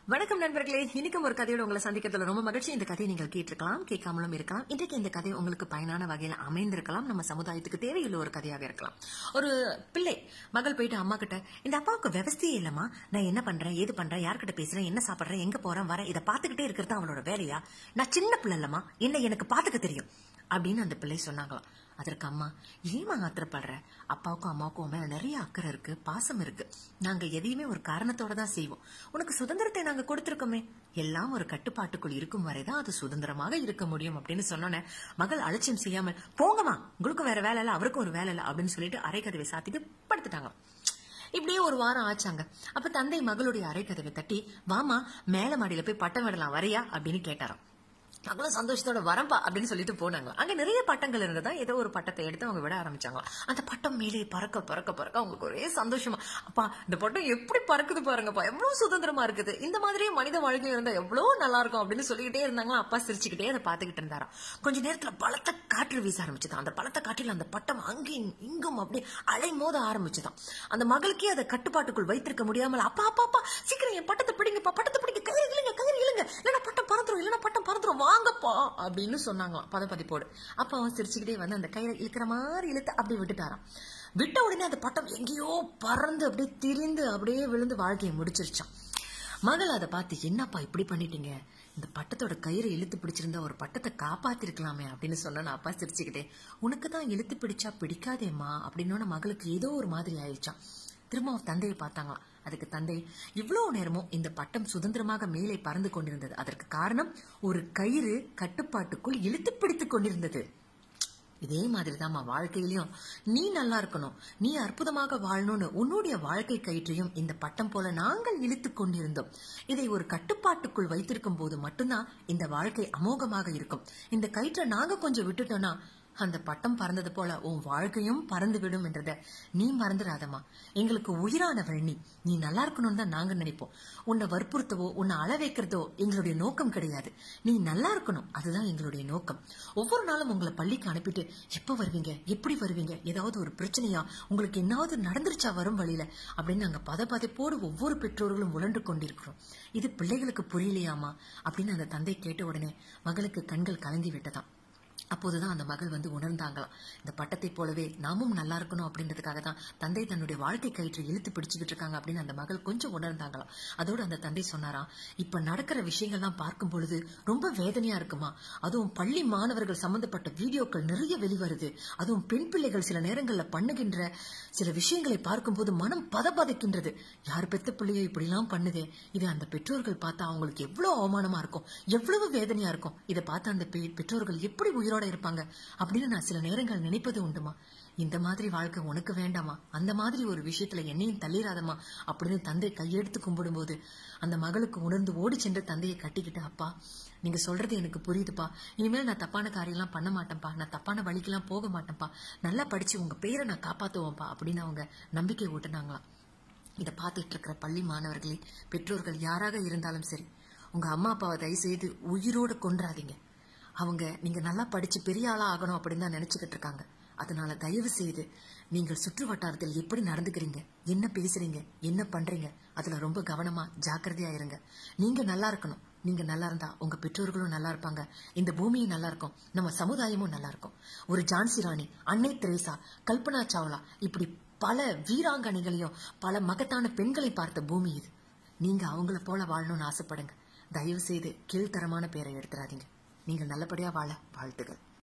வணக்கம் நண்பர்களே இன்னைக்கும் ஒரு கதையோட உங்களை சந்திக்கிறதுல ரொம்ப மகிழ்ச்சி இந்த கதையை நீங்கள் கேட்டிருக்கலாம் கேட்காமலும் இருக்கலாம் இன்றைக்கு இந்த கதை உங்களுக்கு பயனான வகையில் அமைந்திருக்கலாம் நம்ம சமுதாயத்துக்கு தேவையுள்ள ஒரு கதையாக இருக்கலாம் ஒரு பிள்ளை மகள் போயிட்டு அம்மா கிட்ட இந்த அப்பாவுக்கு விவசாயே இல்லம்மா நான் என்ன பண்றேன் ஏது பண்றேன் யார்கிட்ட பேசுறேன் என்ன சாப்பிடுறேன் எங்க போறேன் வரேன் இதை பார்த்துக்கிட்டே இருக்கிறது அவளோட வேலையா நான் சின்ன பிள்ளை இல்லம்மா என்ன எனக்கு பார்த்துக்க தெரியும் அப்படின்னு அந்த பிள்ளை சொன்னாங்களாம் அதற்கு அம்மா ஏமா ஆத்திரப்படுற அப்பாவுக்கும் அம்மாவுக்கும் உன் மேல நிறைய அக்கறை இருக்கு பாசம் இருக்கு நாங்க எதையுமே ஒரு காரணத்தோட தான் செய்வோம் உனக்கு சுதந்திரத்தை நாங்க கொடுத்திருக்கோமே எல்லாம் ஒரு கட்டுப்பாட்டுக்குள் இருக்கும் வரைதான் அது சுதந்திரமாக இருக்க முடியும் அப்படின்னு சொன்னோன்னே மகள் அலட்சியம் செய்யாமல் போங்கம்மா உங்களுக்கும் வேற வேலை இல்ல அவருக்கும் ஒரு வேலை இல்ல அப்படின்னு சொல்லிட்டு அரைக்கதவை சாத்திட்டு படுத்துட்டாங்க இப்படியே ஒரு வாரம் ஆச்சாங்க அப்ப தந்தை மகளுடைய அரைக்கதவை தட்டி வாமா மேல மாடியில போய் பட்டம் விடலாம் வரையா அப்படின்னு கேட்டாராம் மகளும் சந்தோஷத்தோட வரம்பா அப்படின்னு சொல்லிட்டு போனாங்க அங்க நிறைய பட்டங்கள் இருந்ததா ஏதோ ஒரு பட்டத்தை எடுத்து அவங்க விட ஆரம்பிச்சாங்க அந்த பட்டம் மேலே பறக்க பறக்க பறக்க அவங்களுக்கு ஒரே சந்தோஷமா அப்பா இந்த பட்டம் எப்படி பறக்குது பாருங்கப்பா எவ்வளவு சுதந்திரமா இருக்குது இந்த மாதிரியே மனித வாழ்க்கை இருந்தா எவ்வளவு நல்லா இருக்கும் அப்படின்னு சொல்லிக்கிட்டே இருந்தாங்களா அப்பா சிரிச்சுக்கிட்டே அதை பார்த்துக்கிட்டு இருந்தாராம் கொஞ்ச நேரத்துல பலத்த காற்று வீச ஆரம்பிச்சுதான் அந்த பலத்த காற்றில் அந்த பட்டம் அங்கேயும் இங்கும் அப்படியே அலை மோத ஆரம்பிச்சுதான் அந்த மகளுக்கே அதை கட்டுப்பாட்டுக்குள் வைத்திருக்க முடியாமல் அப்பா அப்பா அப்பா சீக்கிரம் என் பட்டத்தை பிடிங்கப்பா பட்டத்தை பிடிங்க கயிறு இழுங்க கயிறு இழுங்க இல்லைன்னா பட்டம் பறந்துரும் இல்லைன்னா பட்டம் பறந்துரும் வாங்கப்பா அப்படின்னு சொன்னாங்களாம் பதப்பதிப்போடு அப்ப அவன் சிரிச்சுக்கிட்டே வந்து அந்த கயிறை இழுக்கிற மாதிரி இழுத்து அப்படியே விட்டுட்டாராம் விட்ட உடனே அந்த பட்டம் எங்கேயோ பறந்து அப்படியே திரிந்து அப்படியே விழுந்து வாழ்க்கையை முடிச்சிருச்சான் மகள் அதை பார்த்து என்னப்பா இப்படி பண்ணிட்டீங்க இந்த பட்டத்தோட கயிறை இழுத்து பிடிச்சிருந்தா ஒரு பட்டத்தை காப்பாத்திருக்கலாமே அப்படின்னு சொன்னா நான் அப்பா சிரிச்சுக்கிட்டே உனக்கு தான் இழுத்து பிடிச்சா பிடிக்காதேம்மா அப்படின்னு மகளுக்கு ஏதோ ஒரு மாதிரி ஆயிடுச்சான் திரும்ப அவன் தந்தையை பார்த்தாங்களாம் அதுக்கு தந்தை இவ்வளவு நேரமும் இந்த பட்டம் சுதந்திரமாக மேலே பறந்து கொண்டிருந்தது அதற்கு காரணம் ஒரு கயிறு கட்டுப்பாட்டுக்குள் இழுத்து பிடித்துக் கொண்டிருந்தது இதே மாதிரிதாம்மா வாழ்க்கையிலயும் நீ நல்லா இருக்கணும் நீ அற்புதமாக வாழணும்னு உன்னுடைய வாழ்க்கை கயிற்றையும் இந்த பட்டம் போல நாங்கள் இழுத்து கொண்டிருந்தோம் இதை ஒரு கட்டுப்பாட்டுக்குள் வைத்திருக்கும் போது மட்டும்தான் இந்த வாழ்க்கை அமோகமாக இருக்கும் இந்த கயிற்றை நாங்க கொஞ்சம் விட்டுட்டோம்னா அந்த பட்டம் பறந்தது போல உன் வாழ்க்கையும் பறந்து விடும் என்றத நீ மறந்துடாதம்மா எங்களுக்கு உயிரானவள் நீ நீ நல்லா இருக்கணும்னு தான் நாங்க நினைப்போம் உன்னை வற்புறுத்தவோ உன்னை அள வைக்கிறதோ எங்களுடைய நோக்கம் கிடையாது நீ நல்லா இருக்கணும் அதுதான் எங்களுடைய நோக்கம் ஒவ்வொரு நாளும் உங்களை பள்ளிக்கு அனுப்பிட்டு எப்ப வருவீங்க எப்படி வருவீங்க ஏதாவது ஒரு பிரச்சனையா உங்களுக்கு என்னாவது நடந்துருச்சா வரும் வழியில அப்படின்னு நாங்க பத பதைப்போடு ஒவ்வொரு பெற்றோர்களும் உழன்று கொண்டிருக்கிறோம் இது பிள்ளைகளுக்கு புரியலையாமா அப்படின்னு அந்த தந்தை கேட்ட உடனே மகளுக்கு கண்கள் கலங்கி விட்டதாம் அப்போதுதான் அந்த மகள் வந்து உணர்ந்தாங்களாம் இந்த பட்டத்தை போலவே நாமும் நல்லா இருக்கணும் அப்படின்றதுக்காக தான் தந்தை தன்னுடைய வாழ்க்கை கயிற்று இழுத்து பிடிச்சுக்கிட்டு இருக்காங்க அப்படின்னு அந்த மகள் கொஞ்சம் உணர்ந்தாங்களாம் அதோடு அந்த தந்தை சொன்னாராம் இப்ப நடக்கிற விஷயங்கள்லாம் பார்க்கும் பொழுது ரொம்ப வேதனையா இருக்குமா அதுவும் பள்ளி மாணவர்கள் சம்பந்தப்பட்ட வீடியோக்கள் நிறைய வெளிவருது அதுவும் பெண் பிள்ளைகள் சில நேரங்கள்ல பண்ணுகின்ற சில விஷயங்களை பார்க்கும்போது மனம் பதபதைக்கின்றது யார் பெத்த பிள்ளையோ இப்படிலாம் பண்ணுதே இது அந்த பெற்றோர்கள் பார்த்தா அவங்களுக்கு எவ்வளவு அவமானமா இருக்கும் எவ்வளவு வேதனையா இருக்கும் இதை பார்த்து அந்த பெற்றோர்கள் எப்படி உயிரோட இருப்பாங்க அப்படின்னு நான் சில நேரங்கள் நினைப்பது உண்டுமா இந்த மாதிரி வாழ்க்கை உனக்கு வேண்டாமா அந்த மாதிரி ஒரு விஷயத்துல என்னையும் தள்ளிராதமா அப்படின்னு தந்தை கையெடுத்து கும்பிடும்போது அந்த மகளுக்கு உணர்ந்து ஓடி சென்று தந்தையை கட்டிக்கிட்டு அப்பா நீங்க சொல்றது எனக்கு புரியுதுப்பா இனிமேல் நான் தப்பான காரியம்லாம் பண்ண மாட்டேன்ப்பா நான் தப்பான வழிக்கெல்லாம் போக மாட்டேன்ப்பா நல்லா படிச்சு உங்க பேரை நான் காப்பாத்துவேன்ப்பா அப்படின்னு அவங்க நம்பிக்கை ஊட்டினாங்களாம் இதை பார்த்துட்டு இருக்கிற பள்ளி மாணவர்களே பெற்றோர்கள் யாராக இருந்தாலும் சரி உங்க அம்மா அப்பாவை தயவு செய்து உயிரோடு கொன்றாதீங்க அவங்க நீங்க நல்லா படிச்சு பெரிய ஆளா ஆகணும் அப்படின்னு தான் நினைச்சுக்கிட்டு இருக்காங்க அதனால தயவு செய்து நீங்கள் சுற்று வட்டாரத்தில் எப்படி நடந்துக்கிறீங்க என்ன பேசுறீங்க என்ன பண்றீங்க அதுல ரொம்ப கவனமா ஜாக்கிரதையா இருங்க நீங்க நல்லா இருக்கணும் நீங்க நல்லா இருந்தா உங்க பெற்றோர்களும் நல்லா இருப்பாங்க இந்த பூமியும் நல்லா இருக்கும் நம்ம சமுதாயமும் நல்லா இருக்கும் ஒரு ஜான்சி ராணி அன்னை தெரேசா கல்பனா சாவ்லா இப்படி பல வீராங்கனைகளையும் பல மகத்தான பெண்களை பார்த்த பூமி இது நீங்க அவங்கள போல வாழணும்னு ஆசைப்படுங்க தயவு செய்து கீழ்த்தரமான பேரை எடுத்துறாதீங்க நீங்கள் நல்லபடியா வாழ வாழ்த்துகள்